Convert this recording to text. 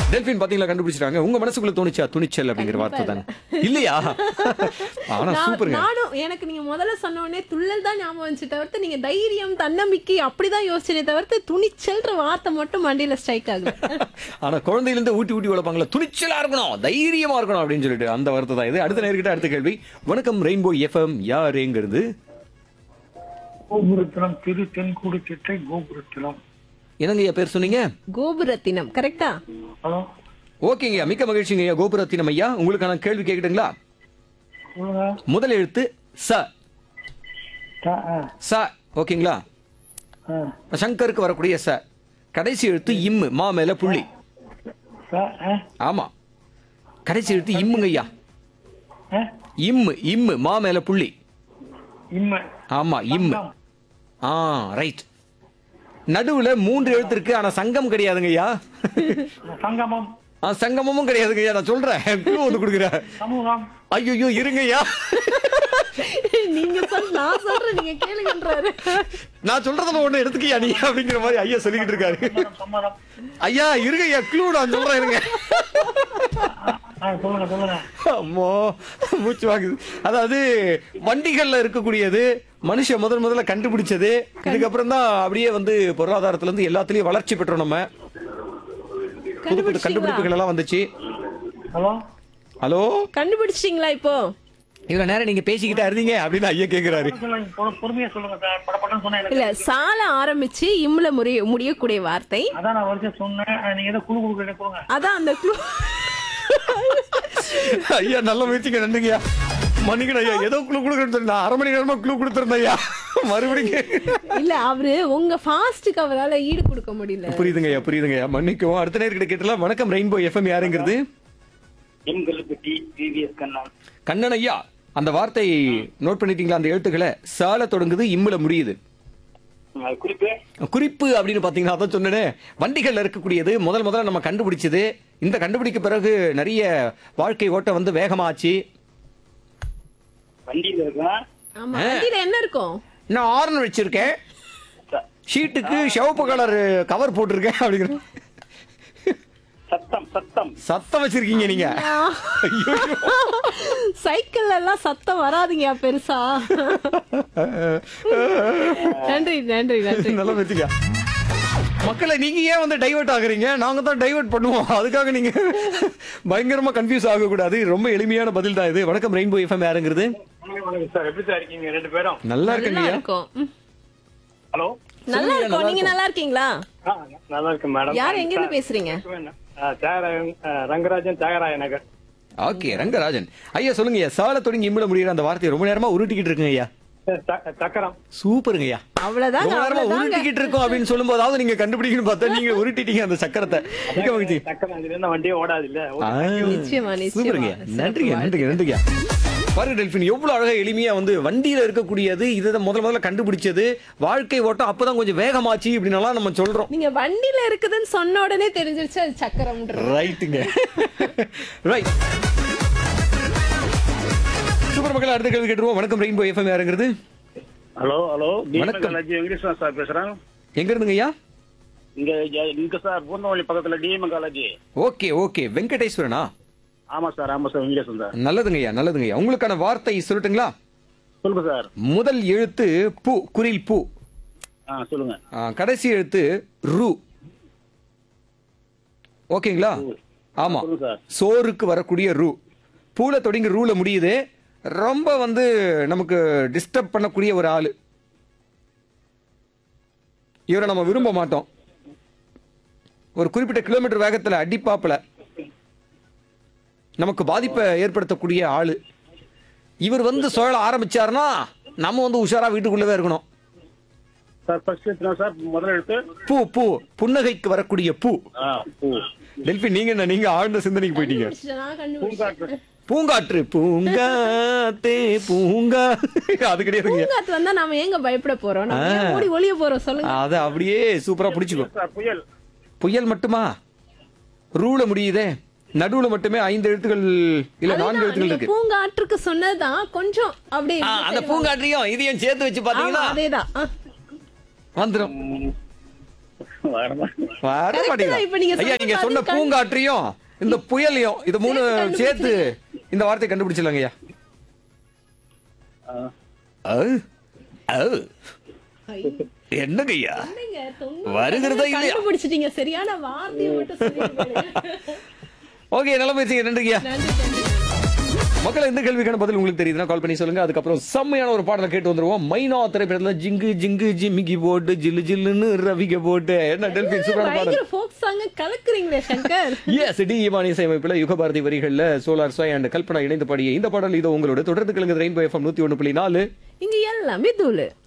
டெல்பின் பாத்தீங்களா கண்டுபிடிச்சிட்டாங்க உங்க மனசுக்குள்ள தோணுச்சா துணிச்சல் அப்படிங்கிற வார்த்தை தானே இல்லையா ஆனா நான்- சூப்பருங்க நானும் எனக்கு நீங்க முதல்ல சொன்ன உடனே துள்ளல் தான் ஞாபகம் வந்துச்சு தவிர்த்து நீங்க தைரியம் தன்னம்பிக்கை அப்படிதான் யோசிச்சனே தவிர்த்து துணிச்சல்ன்ற வார்த்தை மட்டும் மண்டியில ஸ்ட்ரைக் ஆகுது ஆனா குழந்தையில இருந்து ஊட்டி ஊட்டி வளர்ப்பாங்களா துணிச்சலா இருக்கணும் தைரியமா இருக்கணும் அப்படின்னு சொல்லிட்டு அந்த வார்த்தை தான் இது அடுத்த நேர்கிட்ட அடுத்த கேள்வி வணக்கம் ரெயின்போ எஃப்எம் யாருங்கிறது கோபுரத்தினம் திரு தென்கூடு சிட்டை கோபுரத்தினம் என்னங்க ஐயா பேர் சொன்னீங்க கோபுரத்தினம் கரெக்டா ஹலோ ஓகேங்க மிக்க மகிழ்ச்சிங்க ஐயா கோபுரத்தினம் ஐயா உங்களுக்கான கேள்வி கேட்கட்டுங்களா சொல்லுங்க முதல் எழுத்து ச த- ஆ, ச ஓகேங்களா ஆ. சங்கருக்கு வரக்கூடிய ச கடைசி எழுத்து இம்மு மா மேல புள்ளி த- ஆ, ஆமா கடைசி எழுத்து இம்முங்க ஐயா ஆ. இம்மு இம்மு மா மேல புள்ளி இம்மை ஆமா இம்மு ஆ ரைட் நடுவுல மூன்று எழுத்து இருக்கு ஆனா சங்கம் கிடையாதுங்க ஐயா சங்கமம் ஆ, சங்கமமும் கிடையாதுங்க ஐயா நான் சொல்றேன் clue ஒன்று கொடுக்குறேன் சமூகம் ஐயோ இருங்க ஐயா நீங்க சொல் நான் சொல்றேன் நீங்க கேளுங்கன்றாரு நான் சொல்றதுல ஒண்ணு எடுத்துக்கியா நீ அப்படிங்கிற மாதிரி ஐயா சொல்லிக்கிட்டு இருக்காரு சம்மதம், சம்மதம் ஐயா இருங்க ஐயா க்ளூ நான் சொல்றேன் இருங்க ஆ, சொல்லுங்க சொல்லுங்க அம்மோ மூச்சு வாங்குது அதாவது வண்டிகள்ல இருக்கக்கூடியது மனுஷன் முதல் முதல்ல கண்டுபிடிச்சது இதுக்கப்புறம் தான் அப்படியே வந்து பொருளாதாரத்துல இருந்து எல்லாத்துலயும் வளர்ச்சி பெற்றோம் நம்ம புது புது கண்டுபிடிப்புகள் எல்லாம் வந்துச்சு ஹலோ ஹலோ கண்டுபிடிச்சிட்டீங்களா இப்போ இவ்வளவு நேரம் நீங்க பேசிக்கிட்டே இருந்தீங்க அப்படின்னு ஐயா கேக்குறாரு சொல்லுங்க பொறு- பொறுமையா சொல்லுங்க சார் படப்படம் சொன்னா எனக்கு இல்ல சால ஆரம்பிச்சு இம்ல முறிய முடியக்கூடிய வார்த்தை அதான் நான் வரைக்கும் சொன்னேன் ஆ, நீங்க ஏதோ குழு குழு கொடுங்க அதான் அந்த clue. ஐயா நல்ல முயற்சிங்க நன்றிங்கய்யா மன்னிக்கணும் ஐயா ஏதோ குழு கொடுக்குறேன்னு நான் அரை மணி நேரமா குழு கொடுத்துருந்தேன் ஐயா மறுபடியும் இல்ல அவரு உங்க ஃபாஸ்ட்டுக்கு அவரால ஈடு கொடுக்க முடியல புரியுதுங்க ஐயா புரியுதுங்க ஐயா மன்னிக்கவும் அடுத்த நேர்கிட்ட கேட்டலாம் வணக்கம் ரெயின்போ எஃப்எம் யாருங்கிறது எம் கல்லுப்பட்டி விவிஎஸ் கண்ணன் கண்ணன் ஐயா அந்த வார்த்தை நோட் பண்ணிட்டீங்களா அந்த எழுத்துக்களை சால தொடங்குது இம்முல முடியுது குறிப்பு குறிப்பு அப்படின்னு பாத்தீங்கன்னா அதான் சொன்னேனே வண்டிகள்ல இருக்கக்கூடியது முதல் முதல்ல நம்ம கண்டுபிடிச்சது இந்த கண்டுபிடிக்க பிறகு நிறைய வாழ்க்கை ஓட்டம் வந்து வேகமாச்சு வண்டியில இருக்கா ஆமா வண்டியில என்ன இருக்கும் நான் ஆரன் வச்சிருக்கேன் ஷீட்டுக்கு சிவப்பு கலர் கவர் போட்டிருக்கேன் அப்படிங்கிற சத்தம் சத்தம் சத்தம் வச்சிருக்கீங்க நீங்க சைக்கிள் எல்லாம் சத்தம் வராதுங்க பெருசா நன்றி நன்றி நன்றி நல்லா வச்சுக்க மக்களை நீங்க ஏன் வந்து டைவர்ட் ஆகுறீங்க நாங்க தான் டைவர்ட் பண்ணுவோம் அதுக்காக நீங்க பயங்கரமா கன்ஃபியூஸ் ஆக கூடாது ரொம்ப எளிமையான பதில் தான் இது வணக்கம் ரெயின்போ எஃப்எம் யாருங்கிறது வணக்கம் சார் எப்படி சார் இருக்கீங்க ரெண்டு பேரும் நல்லா நல்லா இருக்குங்க இருக்கும் ம். ஹலோ நல்லா இருக்கும் நீங்க நல்லா இருக்கீங்களா நல்லா இருக்கு மேடம் யார் எங்க இருந்து பேசுறீங்க தியாகராயன் ரங்கராஜன் தியாகராய நகர் ஓகே ரங்கராஜன் ஐயா சொல்லுங்க ஐயா சால தொடங்கி இம்மிட முடியிற அந்த வார்த்தையை ரொம்ப நேரமா உருட்டிக்கிட்டு இருக்குங்க ஐயா சக்கரம் சூப்பருங்க ஐயா அவ்வளவுதாங்க ரொம்ப நேரமா அவ்வளவுதாங்க உருட்டிக்கிட்டு இருக்கோம் அப்படின்னு சொல்லும் போதாவது நீங்க கண்டுபிடிக்கணும் பார்த்தா நீங்க உருட்டிட்டீங்க அந்த சக்கரத்தை மிக்க மகிழ்ச்சி சக்கரம் அதுல இருந்தா வண்டியே ஓடாது இல்ல ஆ, நிச்சயமா, நிச்சயமா. சூப்பருங்க சிறப்பு நன்றிங்க நன்றிங்க நன்றிங்க பாருங்க டெல்பின் எவ்வளவு அழகா எளிமையா வந்து வண்டியில இருக்கக்கூடியது இதை முதல் முதல்ல கண்டுபிடிச்சது வாழ்க்கை ஓட்டம் அப்பதான் கொஞ்சம் வேகமாச்சு அப்படின்னு நம்ம சொல்றோம் நீங்க வண்டியில இருக்குதுன்னு சொன்ன உடனே தெரிஞ்சிருச்சு அது சக்கரம்ன்றது ரைட்டுங்க ரைட் சூப்பர் மக்கள் அடுத்த கேள்வி கேட்டுருவோம் வணக்கம் ரெயின்போ எஃப்எம் யாருங்கிறது ஹலோ ஹலோ வணக்கம். காலேஜ் வெங்கடேஸ்வரன் சார் பேசுறேன் எங்க இருந்துங்க ஐயா இங்க இங்க சார் பூந்தமல்லி பக்கத்துல டிஎம் காலேஜ் ஓகே ஓகே வெங்கடேஸ்வரனா ஆமா சார் ஆமா சார் வெங்கடேஸ்வரன் சார் நல்லதுங்க ஐயா நல்லதுங்க ஐயா உங்களுக்கான வார்த்தை சொல்லட்டுங்களா சொல்லுங்க சார் முதல் எழுத்து பூ குரில் பூ ஆ சொல்லுங்க ஆ, கடைசி எழுத்து ரு ஓகேங்களா ஆமா சொல்லுங்க சார் சோறுக்கு வரக்கூடிய ரூ பூல தொடங்கி ரூல முடியுது ரொம்ப வந்து நமக்கு டிஸ்டர்ப் பண்ணக்கூடிய ஒரு ஆளு இவரை நம்ம விரும்ப மாட்டோம் ஒரு குறிப்பிட்ட கிலோமீட்டர் வேகத்துல அடிப்பாப்புல நமக்கு பாதிப்பை ஏற்படுத்தக்கூடிய ஆளு இவர் வந்து சுழல ஆரம்பிச்சாருன்னா நம்ம வந்து உஷாரா வீட்டுக்குள்ளவே இருக்கணும் சார் ஃபர்ஸ்ட் எழுத்துனா சார் முதல் எழுத்து பூ பூ புன்னகைக்கு வரக்கூடிய பூ ஆ பூ டெல்பி நீங்க என்ன நீங்க ஆழ்ந்த சிந்தனைக்கு போயிட்டீங்க நான் கண்டுபிடிச்சேன் பூங்காற்று பூங்காற்று பூங்காத்தே பூங்கா அது கிடையாதுங்க பூங்காத்து வந்தா நாம எங்க பயப்பட போறோம் நம்ம ஏன் ஓடி ஒளிய போறோம் சொல்லுங்க அத அப்படியே சூப்பரா பிடிச்சுக்கோ சார் புயல் புயல் மட்டுமா ரூல முடியுதே நடுவுல மட்டுமே ஐந்து எழுத்துக்கள் இல்ல நான்கு அதுதான், எழுத்துக்கள் நீங்க இருக்கு பூங்காற்றுக்கு சொன்னதுதான் கொஞ்சம் அப்படியே ஆ, அந்த பூங்காற்றையும் இதையும் சேர்த்து வச்சு ஆமா, பாத்தீங்கன்னா அதேதான் ஆ. வந்துடும் வரமா வர Correct மாட்டீங்களா? தான். இப்ப நீங்க ஐயா சொன்ன நீங்க சொன்ன மாதிரி பூங்காற்றையும் இந்த புயலையும் இது மூணு சேர்த்து சேர்த்து இந்த வார்த்தை கண்டுபிடிச்சிடலாங்க ஐயா அவு, அவு. என்னங்க ஐயா என்னங்க, தொண்ணூறு வருகிறதா இல்லையா? கண்டுபிடிச்சிட்டீங்க சரியான வார்த்தையை மட்டும் சொல்லிருக்கீங்க. ஓகே நல்ல பேசுங்க நன்றிங்கய்யா நன்றி நன்றி மக்கள் இந்த கேள்விக்கான பதில் உங்களுக்கு தெரியுதுன்னா கால் பண்ணி சொல்லுங்க அதுக்கப்புறம் செம்மையான ஒரு பாடலை கேட்டு வந்துருவோம் மைனா திரைப்படத்துல ஜிங்கு ஜிங்கு ஜிமிக்கி போட்டு ஜில்லு ஜில்லுன்னு ரவிக்க போட்டு என்ன டெல்பின் சூப்பரான பாடல் பயங்கர ஃபோக் சாங்க கலக்குறீங்களே சங்கர் எஸ் டி இமானி இசையமைப்பில் யுகபாரதி வரிகள்ல சோலார் சாய் அண்ட் கல்பனா இணைந்து பாடிய இந்த பாடல் இது உங்களோட தொடர்ந்து கலங்குது ரெயின்போ எஃப்எம் நூத்தி ஒன்று புள்ளி நாலு இங்க எல்லாமே தூளு